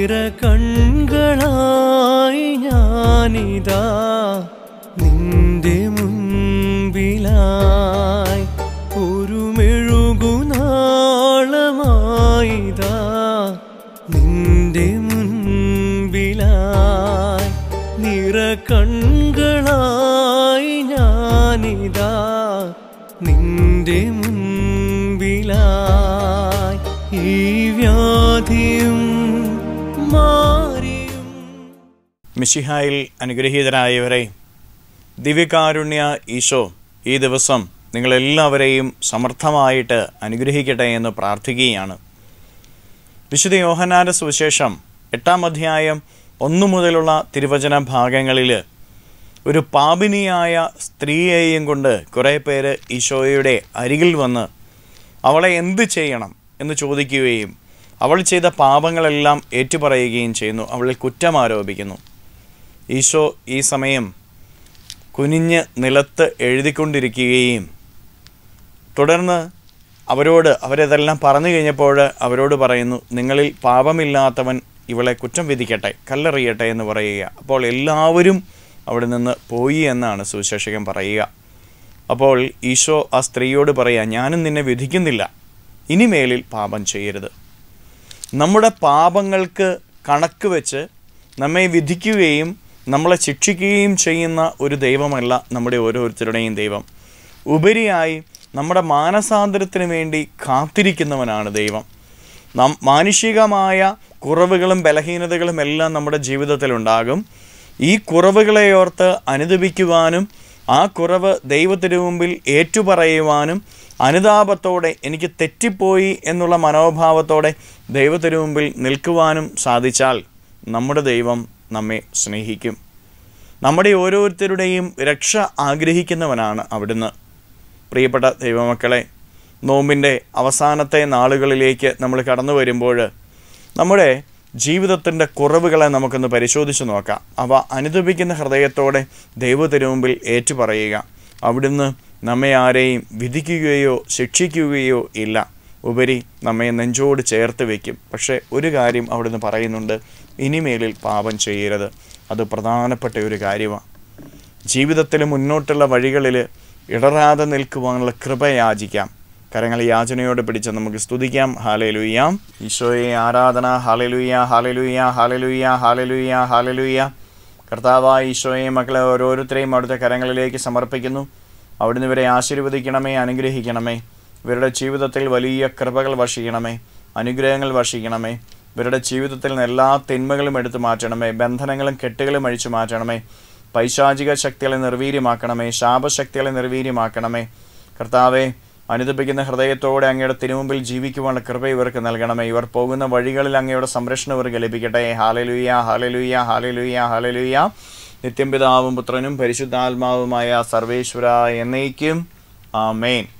നിറകൺകളായി ഞാനിതാ നിന്റെ മുൻപിലായി ഒരു മെഴുകുനാളമായിതാ നിന്റെ മുൻപിലായി നിറകൺകളായി ഞാനിതാ നിന്റെ മുൻപിലായി ഈ വ്യാധിയും മാറിയും മിശിഹായിൽ അനുഗ്രഹീതരായവരെ ദിവ്യകാരുണ്യ ഈശോ ഈ ദിവസം നിങ്ങളെല്ലാവരെയും സമർത്ഥമായിട്ട് അനുഗ്രഹിക്കട്ടെ എന്ന് പ്രാർത്ഥിക്കുകയാണ് വിശുദ്ധ യോഹനാന്റെ സുവിശേഷം എട്ടാം അധ്യായം ഒന്നു മുതലുള്ള തിരുവചന ഭാഗങ്ങളിൽ ഒരു പാപിനിയായ സ്ത്രീയെയും കൊണ്ട് കുറേ പേര് ഈശോയുടെ അരികിൽ വന്ന് അവളെ എന്ത് ചെയ്യണം എന്ന് ചോദിക്കുകയും അവൾ ചെയ്ത പാപങ്ങളെല്ലാം ഏറ്റുപറയുകയും ചെയ്യുന്നു അവളിൽ കുറ്റം ആരോപിക്കുന്നു ഈശോ ഈ സമയം കുനിഞ്ഞ് നിലത്ത് എഴുതിക്കൊണ്ടിരിക്കുകയും തുടർന്ന് അവരോട് അവരിതെല്ലാം പറഞ്ഞു കഴിഞ്ഞപ്പോൾ അവരോട് പറയുന്നു നിങ്ങളിൽ പാപമില്ലാത്തവൻ ഇവളെ കുറ്റം വിധിക്കട്ടെ കല്ലെറിയട്ടെ എന്ന് പറയുക അപ്പോൾ എല്ലാവരും അവിടെ നിന്ന് പോയി എന്നാണ് സുവിശേഷകൻ പറയുക അപ്പോൾ ഈശോ ആ സ്ത്രീയോട് പറയുക ഞാനും നിന്നെ വിധിക്കുന്നില്ല ഇനിമേലിൽ പാപം ചെയ്യരുത് നമ്മുടെ പാപങ്ങൾക്ക് കണക്ക് വെച്ച് നമ്മെ വിധിക്കുകയും നമ്മളെ ശിക്ഷിക്കുകയും ചെയ്യുന്ന ഒരു ദൈവമല്ല നമ്മുടെ ഓരോരുത്തരുടെയും ദൈവം ഉപരിയായി നമ്മുടെ മാനസാന്തരത്തിന് വേണ്ടി കാത്തിരിക്കുന്നവനാണ് ദൈവം നാം മാനുഷികമായ കുറവുകളും ബലഹീനതകളും എല്ലാം നമ്മുടെ ജീവിതത്തിലുണ്ടാകും ഈ കുറവുകളെ ഓർത്ത് അനുദപിക്കുവാനും ആ കുറവ് ദൈവത്തിനു മുമ്പിൽ ഏറ്റുപറയുവാനും അനുതാപത്തോടെ എനിക്ക് തെറ്റിപ്പോയി എന്നുള്ള മനോഭാവത്തോടെ ദൈവത്തിനു മുമ്പിൽ നിൽക്കുവാനും സാധിച്ചാൽ നമ്മുടെ ദൈവം നമ്മെ സ്നേഹിക്കും നമ്മുടെ ഓരോരുത്തരുടെയും രക്ഷ ആഗ്രഹിക്കുന്നവനാണ് അവിടുന്ന് പ്രിയപ്പെട്ട ദൈവമക്കളെ നോമ്പിൻ്റെ അവസാനത്തെ നാളുകളിലേക്ക് നമ്മൾ കടന്നു വരുമ്പോൾ നമ്മുടെ ജീവിതത്തിൻ്റെ കുറവുകളെ നമുക്കൊന്ന് പരിശോധിച്ച് നോക്കാം അവ അനുദപിക്കുന്ന ഹൃദയത്തോടെ ദൈവത്തിനു മുമ്പിൽ ഏറ്റുപറയുക അവിടുന്ന് നമ്മെ ആരെയും വിധിക്കുകയോ ശിക്ഷിക്കുകയോ ഇല്ല ഉപരി നമ്മെ നെഞ്ചോട് ചേർത്ത് വയ്ക്കും പക്ഷേ ഒരു കാര്യം അവിടുന്ന് പറയുന്നുണ്ട് ഇനിമേലിൽ പാപം ചെയ്യരുത് അത് പ്രധാനപ്പെട്ട ഒരു കാര്യമാണ് ജീവിതത്തിൽ മുന്നോട്ടുള്ള വഴികളിൽ ഇടറാതെ നിൽക്കുവാനുള്ള കൃപ യാചിക്കാം കരങ്ങൾ യാചനയോട് പിടിച്ച് നമുക്ക് സ്തുതിക്കാം ഹാലലുയ്യാം ഈശോയെ ആരാധന ഹാലലുയ്യ ഹാലലുയ്യ ഹാലലുയ്യ ഹാലലുയ്യ ഹാലലുയ്യ കർത്താവായ ഈശോയെ മക്കളെ ഓരോരുത്തരെയും അവിടുത്തെ കരങ്ങളിലേക്ക് സമർപ്പിക്കുന്നു അവിടുന്ന് ഇവരെ ആശീർവദിക്കണമേ അനുഗ്രഹിക്കണമേ ഇവരുടെ ജീവിതത്തിൽ വലിയ കൃപകൾ വർഷിക്കണമേ അനുഗ്രഹങ്ങൾ വർഷിക്കണമേ ഇവരുടെ ജീവിതത്തിൽ നിന്ന് എല്ലാ തിന്മകളും എടുത്തു മാറ്റണമേ ബന്ധനങ്ങളും കെട്ടുകളും അഴിച്ചു മാറ്റണമേ പൈശാചിക ശക്തികളെ നിർവീര്യമാക്കണമേ ശാപശക്തികളെ നിർവീര്യമാക്കണമേ കർത്താവെ അനുദപിക്കുന്ന ഹൃദയത്തോടെ അങ്ങയുടെ തിരുമുമ്പിൽ ജീവിക്കുവാനുള്ള കൃപ ഇവർക്ക് നൽകണമേ ഇവർ പോകുന്ന വഴികളിൽ അങ്ങയുടെ സംരക്ഷണം ഇവർക്ക് ലഭിക്കട്ടെ ഹാലലുയ്യ ഹാലലുയ്യ ഹാലലുയ്യ ഹാലലുയ്യ നിത്യം പിതാവും പുത്രനും പരിശുദ്ധാത്മാവുമായ സർവേശ്വര എന്നേക്കും ആമേൻ